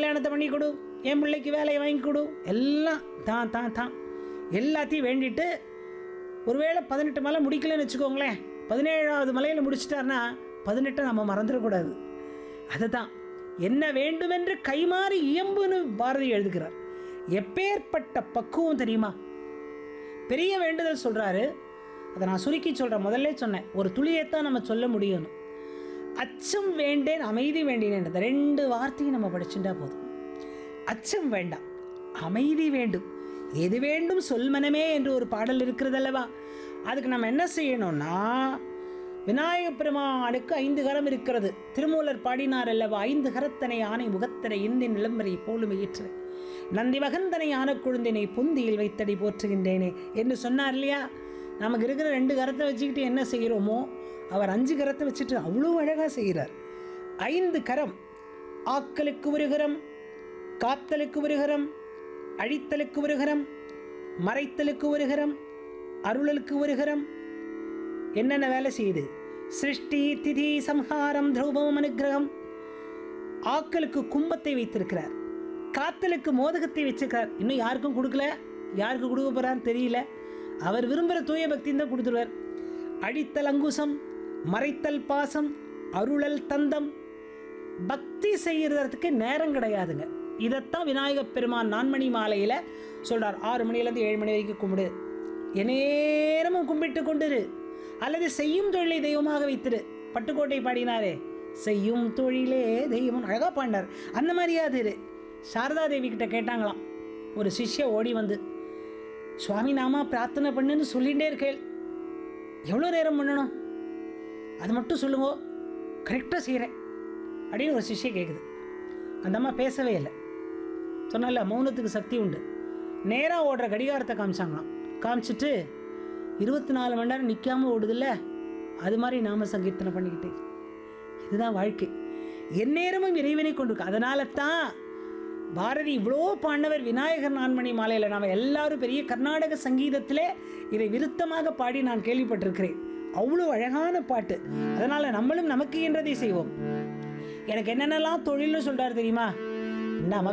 கல்யாணத்தை பண்ணி கொடு என் பிள்ளைக்கு வேலையை வாங்கி கொடு எல்லாம் தான் தான் தான் எல்லாத்தையும் வேண்டிட்டு ஒருவேளை பதினெட்டு மலை முடிக்கலன்னு வச்சுக்கோங்களேன் பதினேழாவது மலையில் முடிச்சிட்டாருன்னா பதினெட்டை நம்ம மறந்துடக்கூடாது அதுதான் என்ன வேண்டுமென்று கைமாறி இயம்புன்னு பாரதி எழுதுகிறார் எப்பேற்பட்ட பக்குவம் தெரியுமா பெரிய வேண்டுதல் சொல்கிறாரு அதை நான் சுருக்கி சொல்கிறேன் முதல்ல சொன்னேன் ஒரு துளியைத்தான் நம்ம சொல்ல முடியும்னு அச்சம் வேண்டேன் அமைதி வேண்டினேன் இந்த ரெண்டு வார்த்தையும் நம்ம படிச்சுட்டா போதும் அச்சம் வேண்டாம் அமைதி வேண்டும் எது வேண்டும் சொல் மனமே என்று ஒரு பாடல் இருக்கிறது அல்லவா அதுக்கு நம்ம என்ன செய்யணும்னா விநாயக பெருமானுக்கு ஐந்து கரம் இருக்கிறது திருமூலர் பாடினார் அல்லவா ஐந்து கரத்தனை ஆனை முகத்தனை இந்தின் நிலம்பரை போலும் ஈற்று நந்தி மகந்தனை ஆன குழுந்தினை புந்தியில் வைத்தடி போற்றுகின்றேனே என்று சொன்னார் இல்லையா நமக்கு இருக்கிற ரெண்டு கரத்தை வச்சுக்கிட்டு என்ன செய்கிறோமோ அவர் அஞ்சு கரத்தை வச்சுட்டு அவ்வளோ அழகாக செய்கிறார் ஐந்து கரம் ஆக்கலுக்கு ஒரு கரம் காத்தலுக்கு ஒரு கரம் அழித்தலுக்கு ஒரு கரம் மறைத்தலுக்கு ஒரு கரம் அருளலுக்கு ஒரு கரம் என்னென்ன வேலை செய்யுது சிருஷ்டி திதி சம்ஹாரம் திரௌபம் அனுக்கிரகம் ஆக்கலுக்கு கும்பத்தை வைத்திருக்கிறார் காத்தலுக்கு மோதகத்தை வச்சிருக்கார் இன்னும் யாருக்கும் கொடுக்கல யாருக்கு கொடுக்க போறான்னு தெரியல அவர் விரும்புகிற தூய பக்தியும் தான் கொடுத்துருவார் அழித்தல் அங்குசம் மறைத்தல் பாசம் அருளல் தந்தம் பக்தி செய்யறதுக்கு நேரம் கிடையாதுங்க இதைத்தான் விநாயகப் பெருமான் நான்மணி மாலையில் சொல்றார் ஆறு மணிலேருந்து ஏழு மணி வரைக்கும் கும்பிடு எந்நேரமும் கும்பிட்டு கொண்டிரு அல்லது செய்யும் தொழிலை தெய்வமாக வைத்திரு பட்டுக்கோட்டை பாடினாரே செய்யும் தொழிலே தெய்வம் அழகாக பாடினார் அந்த மாதிரியாவது இரு சாரதா தேவி கிட்ட கேட்டாங்களாம் ஒரு சிஷ்ய ஓடி வந்து சுவாமி நாமா பிரார்த்தனை பண்ணுன்னு சொல்லிகிட்டே இருக்கேள் எவ்வளோ நேரம் பண்ணணும் அது மட்டும் சொல்லுங்க கரெக்டாக செய்கிறேன் அப்படின்னு ஒரு சிஷ்ய கேட்குது அந்த அம்மா பேசவே இல்லை சொன்னால மௌனத்துக்கு சக்தி உண்டு நேராக ஓடுற கடிகாரத்தை காமிச்சாங்களாம் காமிச்சிட்டு இருபத்தி நாலு மணி நேரம் நிற்காம ஓடுதில்ல அது மாதிரி நாம சங்கீர்த்தனை பண்ணிக்கிட்டு இதுதான் வாழ்க்கை எந்நேரமும் இறைவனை கொண்டிருக்கு அதனால தான் பாரதி இவ்வளோ பாண்டவர் விநாயகர் நான்மணி மாலையில் நாம் எல்லாரும் பெரிய கர்நாடக சங்கீதத்திலே இதை விருத்தமாக பாடி நான் கேள்விப்பட்டிருக்கிறேன் அவ்வளோ அழகான பாட்டு அதனால் நம்மளும் நமக்கு என்றதை செய்வோம் எனக்கு என்னென்னலாம் தொழில்னு சொல்கிறார் தெரியுமா நமக்கு